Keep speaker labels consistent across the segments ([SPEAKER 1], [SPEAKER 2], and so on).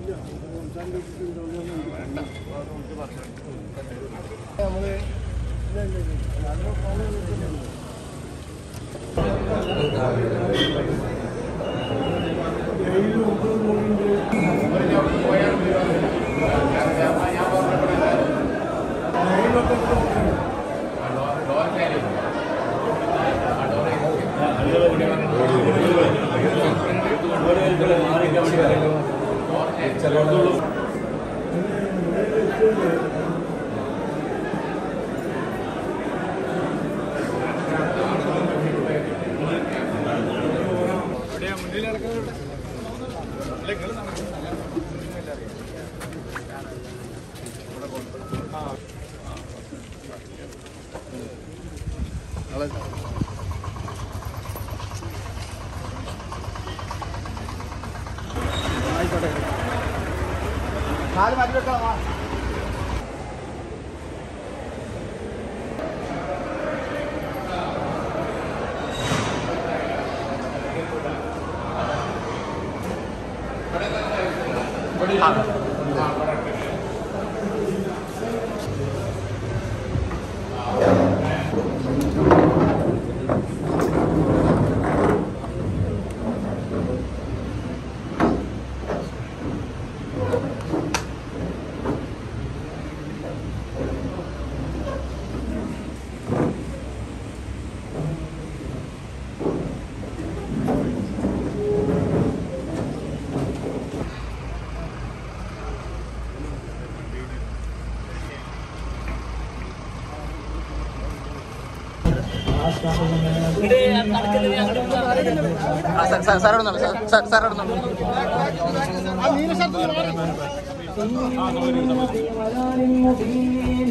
[SPEAKER 1] ضلال مبين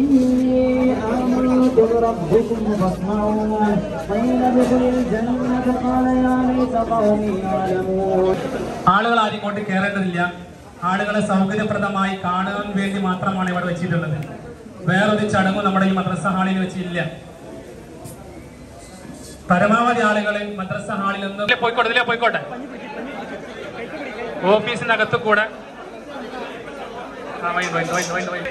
[SPEAKER 1] إني آمنت بربكم فاسمعون قيل ادخل الجنة قال يا ليت قومي يعلمون
[SPEAKER 2] ആളുകൾ ആരും കൊണ്ട് കയറേണ്ടതില്ല ആളുകളെ സൗകര്യപ്രദമായി കാണാൻ വേണ്ടി മാത്രമാണ് ഇവിടെ വെച്ചിട്ടുള്ളത് വേറൊരു ചടങ്ങും നമ്മുടെ ഈ മദ്രസ ഹാളിൽ വെച്ചില്ല പരമാവധി ആളുകൾ മദ്രസ ഹാളിൽ നിന്ന് ഇതിലെ പോയിക്കോട്ടെ ഇതിലെ പോയിക്കോട്ടെ ഓഫീസിനകത്ത് കൂടെ ആ, വൈ, വൈ, വൈ, വൈ, വൈ.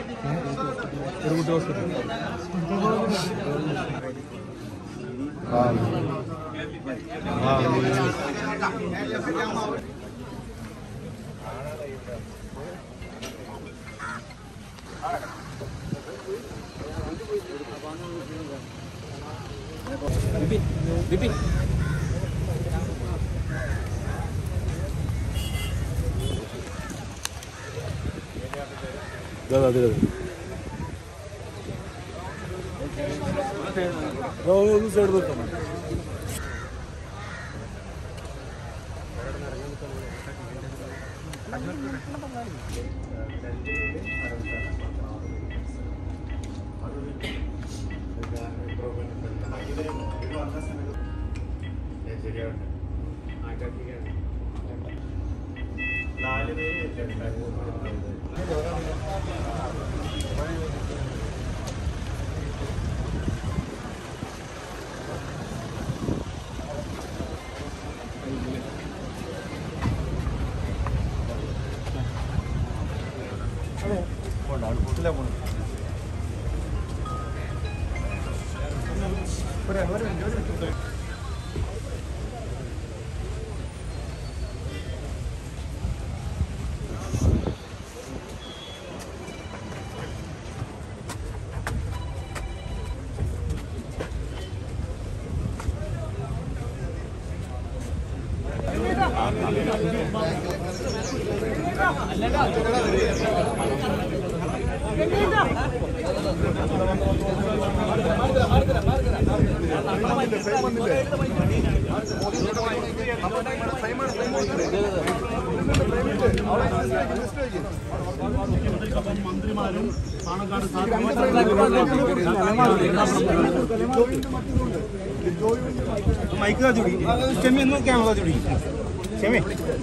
[SPEAKER 3] माइक का जुड़ी ക്ഷമി ഒന്ന് ക്യാമറ जुड़ी ക്ഷമി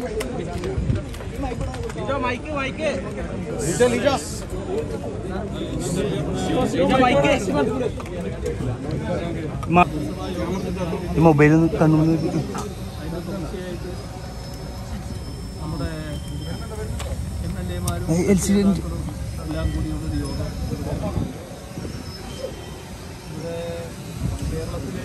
[SPEAKER 3] Lijo mic mic Lijo Lijo Lijo mic mobile കണ്ണു
[SPEAKER 4] നമ്മുടെ എം എൽ എമാരും എല്ലാം കൂടിയുള്ളൊരു യോഗം ഇവിടെ കേരളത്തിലെ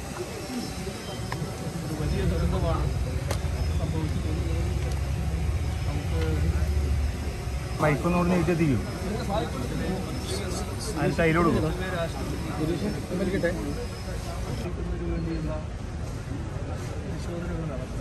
[SPEAKER 4] ഒരു വലിയ ദുരന്തമാണ് സംഭവിച്ചിട്ടുള്ളത് നമുക്ക്
[SPEAKER 3] മൈക്കൊന്നുകൊണ്ട് നീറ്റെത്തിക്കും അതിന് സ്റ്റൈലോട്
[SPEAKER 4] പൊതുവെ രാഷ്ട്രീയത്തിന് വേണ്ടിയുള്ള പരിശോധനകൾ നടത്താം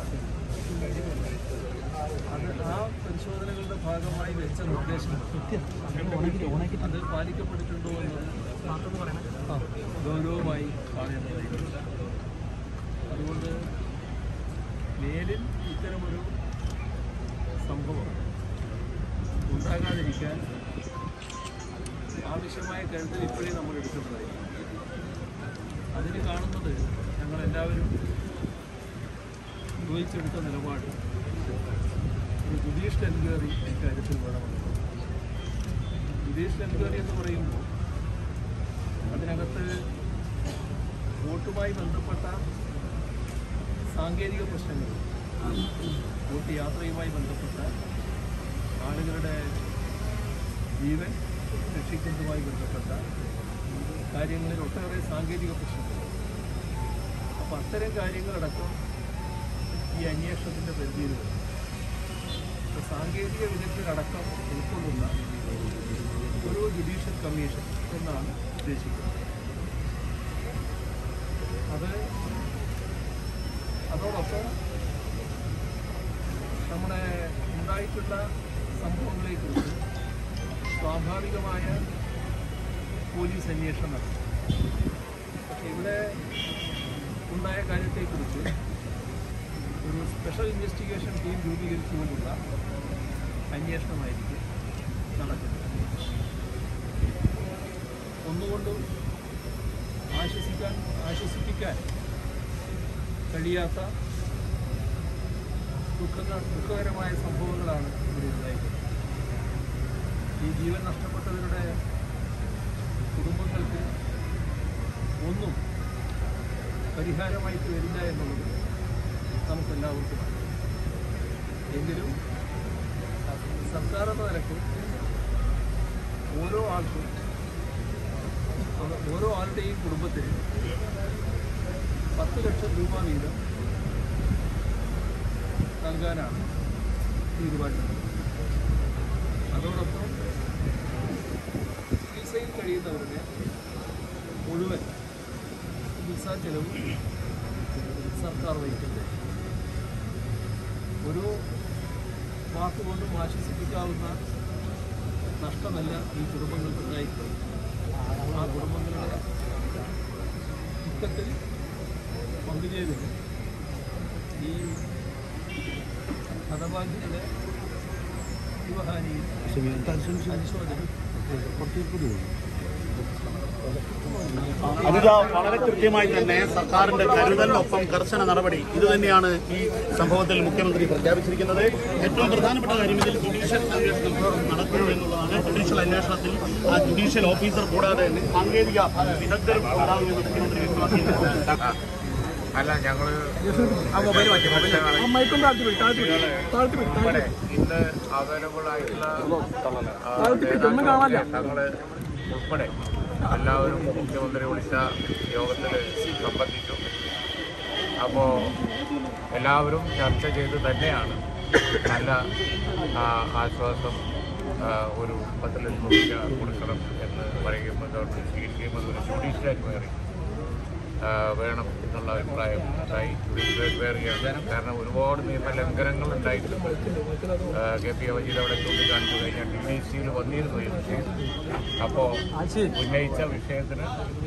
[SPEAKER 4] അത് ആ പരിശോധനകളുടെ ഭാഗമായി വെച്ച നിർദ്ദേശങ്ങൾ അത് പാലിക്കപ്പെട്ടിട്ടുണ്ടോ എന്നത് ആ, ഗൗരവമായി കാണേണ്ടതായിട്ടുണ്ട് അതുകൊണ്ട് മേലിൽ ഇത്തരമൊരു സംഭവം ഉണ്ടാകാതിരിക്കാൻ ആവശ്യമായ കരുതൽ ഇപ്പോഴേ നമ്മൾ എടുക്കേണ്ടതായിരിക്കും അതിന് കാണുന്നത് ഞങ്ങളെല്ലാവരും യോജിച്ചെടുത്ത നിലപാട് ഒരു ജുഡീഷ്യൽ എൻക്വയറി ഇക്കാര്യത്തിൽ വേണമെന്ന് ജുഡീഷ്യൽ എൻക്വയറി എന്ന് പറയുമ്പോൾ അതിനകത്ത് വോട്ടുമായി ബന്ധപ്പെട്ട സാങ്കേതിക പ്രശ്നങ്ങൾ വോട്ട് യാത്രയുമായി ബന്ധപ്പെട്ട ആളുകളുടെ ജീവൻ രക്ഷിക്കുന്നതുമായി ബന്ധപ്പെട്ട കാര്യങ്ങളിൽ ഒട്ടേറെ സാങ്കേതിക പ്രശ്നങ്ങൾ അപ്പോൾ അത്തരം കാര്യങ്ങളടക്കം ഈ അന്വേഷണത്തിൻ്റെ പരിധിയിൽ വരും അപ്പോൾ സാങ്കേതിക വിദഗ്ധരടക്കം ഉൾക്കൊള്ളുന്ന ഒരു ജുഡീഷ്യൽ കമ്മീഷൻ എന്നാണ് ഉദ്ദേശിക്കുന്നത് അത് അതോടൊപ്പം നമ്മുടെ ഉണ്ടായിട്ടുള്ള സംഭവങ്ങളെക്കുറിച്ച് സ്വാഭാവികമായ പോലീസ് അന്വേഷണം നടത്തും പക്ഷേ ഇവിടെ ഉണ്ടായ കാര്യത്തെക്കുറിച്ച് ഒരു സ്പെഷ്യൽ ഇൻവെസ്റ്റിഗേഷൻ ടീം രൂപീകരിച്ചുകൊണ്ടുള്ള അന്വേഷണമായിരിക്കും നടക്കുന്നത് ഒന്നുകൊണ്ടും ആശ്വസിക്കാൻ ആശ്വസിപ്പിക്കാൻ കഴിയാത്ത ദുഃഖങ്ങൾ ദുഃഖകരമായ സംഭവങ്ങളാണ് ഇവിടെ ഉണ്ടായിട്ടുള്ളത് ഈ ജീവൻ നഷ്ടപ്പെട്ടവരുടെ കുടുംബങ്ങൾക്ക് ഒന്നും പരിഹാരമായിട്ട് വരില്ല എന്നുള്ളത് നമുക്കെല്ലാവർക്കും അറിയാം. എങ്കിലും സർക്കാർ എന്ന നിലക്ക് ഓരോ ആൾക്കും അത് ഓരോ ആളുടെയും കുടുംബത്തിന് പത്ത് ലക്ഷം രൂപ വീതം നൽകാനാണ് തീരുമാനിച്ചത് അതോടൊപ്പം ചികിത്സയിൽ കഴിയുന്നവരുടെ മുഴുവൻ ചികിത്സാ ചെലവും സർക്കാർ വഹിക്കുന്നത് ഒരു വാക്കുകൊണ്ടും ആശ്വസിപ്പിക്കാവുന്ന നഷ്ടമല്ല ഈ കുടുംബങ്ങൾക്ക് ഉണ്ടായിട്ടുള്ളത് ആ കുടുംബങ്ങളുടെ ദുഃഖത്തിൽ പങ്കുചേരുന്നു ഈ ഹതഭാഗ്യയുടെ ജീവഹാനിയിൽ അനുശോചനം
[SPEAKER 5] അനുജ വളരെ കൃത്യമായി തന്നെ സർക്കാരിന്റെ കരുതലിനൊപ്പം കർശന നടപടി ഇത് തന്നെയാണ് ഈ സംഭവത്തിൽ മുഖ്യമന്ത്രി പ്രഖ്യാപിച്ചിരിക്കുന്നത് ഏറ്റവും പ്രധാനപ്പെട്ട കാര്യം ഇതിൽ ജുഡീഷ്യൽ അന്വേഷണം നടക്കുന്നു എന്നുള്ളതാണ് ജുഡീഷ്യൽ അന്വേഷണത്തിൽ ആ ജുഡീഷ്യൽ ഓഫീസർ കൂടാതെ സാങ്കേതിക വിദഗ്ധരും ഉണ്ടാകുമെന്ന് മുഖ്യമന്ത്രി വ്യക്തമാക്കിയിട്ടുണ്ട്
[SPEAKER 6] അല്ല ഞങ്ങള് ഉൾപ്പെടെ ഇന്ന് അവൈലബിൾ ആയിട്ടുള്ള ആ, നേതാക്കള് ഉൾപ്പെടെ എല്ലാവരും മുഖ്യമന്ത്രി വിളിച്ച യോഗത്തിൽ സംബന്ധിച്ചു അപ്പോൾ എല്ലാവരും ചർച്ച ചെയ്ത് തന്നെയാണ് നല്ല ആ, ആശ്വാസം ആ, ഒരു പത്ത് ലക്ഷം രൂപ കൊടുക്കണം എന്ന് പറയുമ്പോൾ ഗവൺമെൻറ് സ്വീകരിക്കുമ്പോൾ ഒരു ജുഡീഷ്യൽ എൻക്വയറി ആ, വേണം എന്നുള്ള അഭിപ്രായം ഉണ്ടായി ജുഡീഷ്യൽ എൻക്വയറിയാണ് കാരണം ഒരുപാട് നിയമലംഘനങ്ങൾ ഉണ്ടായിട്ടുണ്ട് ആ, കെ പി വജീദ് അവിടെ ചൂണ്ടിക്കാണിച്ചു കഴിഞ്ഞാൽ ഡി ഡി സിയിൽ വന്നിരുന്നു ഈ വിഷയം അപ്പോൾ ഉന്നയിച്ച വിഷയത്തിന്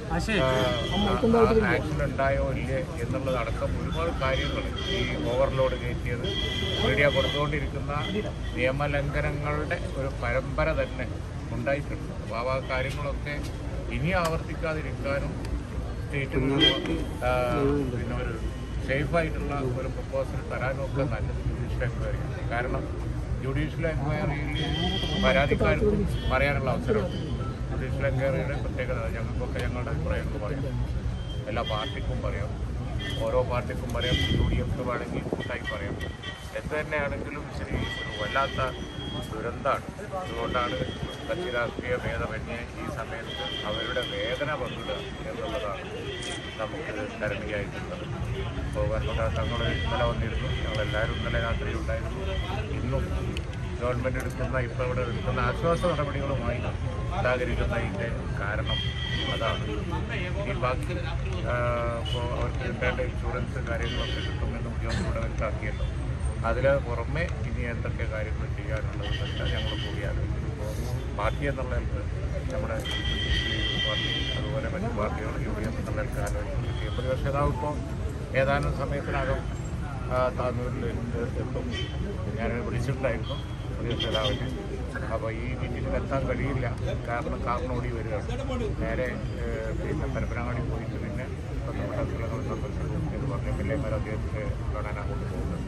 [SPEAKER 6] ആക്ഷൻ ഉണ്ടായോ ഇല്ലേ എന്നുള്ളതടക്കം ഒരുപാട് കാര്യങ്ങൾ ഈ ഓവർലോഡ് കയറ്റിയത് മീഡിയ കൊടുത്തുകൊണ്ടിരിക്കുന്ന നിയമലംഘനങ്ങളുടെ ഒരു പരമ്പര തന്നെ ഉണ്ടായിട്ടുണ്ട് അപ്പോൾ ആ കാര്യങ്ങളൊക്കെ ഇനി ആവർത്തിക്കാതിരിക്കാനും സ്റ്റേറ്റിന് ആ, പിന്നെ ഒരു സേഫായിട്ടുള്ള ഒരു പ്രപ്പോസൽ തരാനും ഒക്കെ നല്ലത് ജുഡീഷ്യൽ എൻക്വയറി കാരണം ജുഡീഷ്യൽ എൻക്വയറിയിൽ പരാതിക്കാർക്കും പറയാനുള്ള അവസരമുണ്ട് ജുഡീഷ്യൽ എൻക്വയറിയുടെ പ്രത്യേകത ഞങ്ങൾക്കൊക്കെ ഞങ്ങളുടെ അഭിപ്രായങ്ങൾ പറയാം എല്ലാ പാർട്ടിക്കും പറയാം ഓരോ പാർട്ടിക്കും പറയാം യു ഡി എഫ് വേണമെങ്കിൽ കൂട്ടായി പറയാം എന്ത് തന്നെയാണെങ്കിലും ഇച്ചിരി ഒരു വല്ലാത്ത ദുരന്തമാണ് അതുകൊണ്ടാണ് കക്ഷി രാഷ്ട്രീയ ഭേദമന്യേ ഈ സമയത്ത് അവരുടെ വേദന പങ്കിടുക എന്നുള്ളതാണ് നമുക്ക് കരണിയായിട്ടുള്ളത് ബഹുമാനപ്പെട്ട തങ്ങൾ ഇന്നലെ വന്നിരുന്നു ഞങ്ങളെല്ലാവരും ഇന്നലെ രാത്രി ഉണ്ടായിരുന്നു ഇന്നും ഗവൺമെൻറ് എടുക്കുന്ന ഇപ്പോൾ ഇവിടെ എടുക്കുന്ന ആശ്വാസ നടപടികളുമായി സഹകരിക്കുന്നതിൻ്റെ കാരണം അതാണ് ഈ ബാക്കി ഇപ്പോൾ അവർക്ക് കിട്ടേണ്ട ഇൻഷുറൻസ് കാര്യങ്ങളൊക്കെ കിട്ടുമെന്ന് മുഖ്യമന്ത്രിയുടെ മനസ്സിലാക്കിയല്ലോ അതിൽ പുറമെ ഇനി എന്തൊക്കെ കാര്യങ്ങൾ ചെയ്യാനുള്ളതെന്ന് വെച്ചാൽ ഞങ്ങൾ കൂടി ആലോചിക്കും ഇപ്പോൾ പാർട്ടി എന്നുള്ള നിലക്ക് നമ്മുടെ ലീഗ് പാർട്ടി അതുപോലെ മറ്റു പാർട്ടികൾ യു ഡി എഫ് എന്നുള്ള നിലക്ക് ആലോചിക്കും സി എം പ്രതിപക്ഷ നേതാവ് ഇപ്പോൾ ഏതാനും സമയത്തിനകം ആ, താന്നൂരിൽ എത്തും ഞാൻ വിളിച്ചിട്ടുണ്ടായിരുന്നു പ്രതിപക്ഷ നേതാവിനെ അപ്പോൾ ഈ മീറ്റിങ്ങിൽ എത്താൻ കഴിയില്ല കാരണം കാറിനോടി വരികയാണ് നേരെ ഏഹ്, പിന്നെ പരപ്പനങ്ങാടി പോയിട്ട് പിന്നെ ബന്ധപ്പെട്ട സ്ഥലങ്ങൾ സന്ദർശിക്കും എന്ന് പറഞ്ഞ് എം എൽ എമാർ അദ്ദേഹത്തെ കാണാൻ അങ്ങോട്ട് പോകുന്നുണ്ട്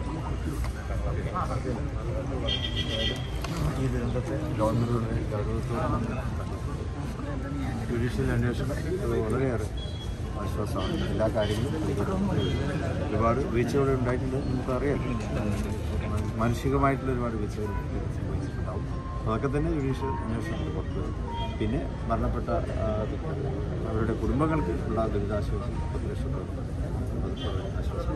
[SPEAKER 7] ഈ ദുരന്തത്തെ ഗവൺമെൻറ് ഗൗരവത്തോടെ ജുഡീഷ്യൽ അന്വേഷണം അത് വളരെയേറെ ആശ്വാസമാണ് എല്ലാ കാര്യങ്ങളും ഒരുപാട് വീഴ്ചകൾ ഉണ്ടായിട്ടുണ്ട് നമുക്കറിയാം മാനസികമായിട്ടുള്ള ഒരുപാട് വീഴ്ചകൾ സംഭവിച്ചിട്ടുണ്ടാവും അതൊക്കെ തന്നെ ജുഡീഷ്യൽ അന്വേഷണത്തിൽ പുറത്ത് വരും. പിന്നെ മരണപ്പെട്ട ആ, അവരുടെ കുടുംബങ്ങൾക്ക് ഉള്ള ദുരിതാശ്വാസം പത്ത് ലക്ഷം രൂപ അത് വളരെ ആശ്വാസം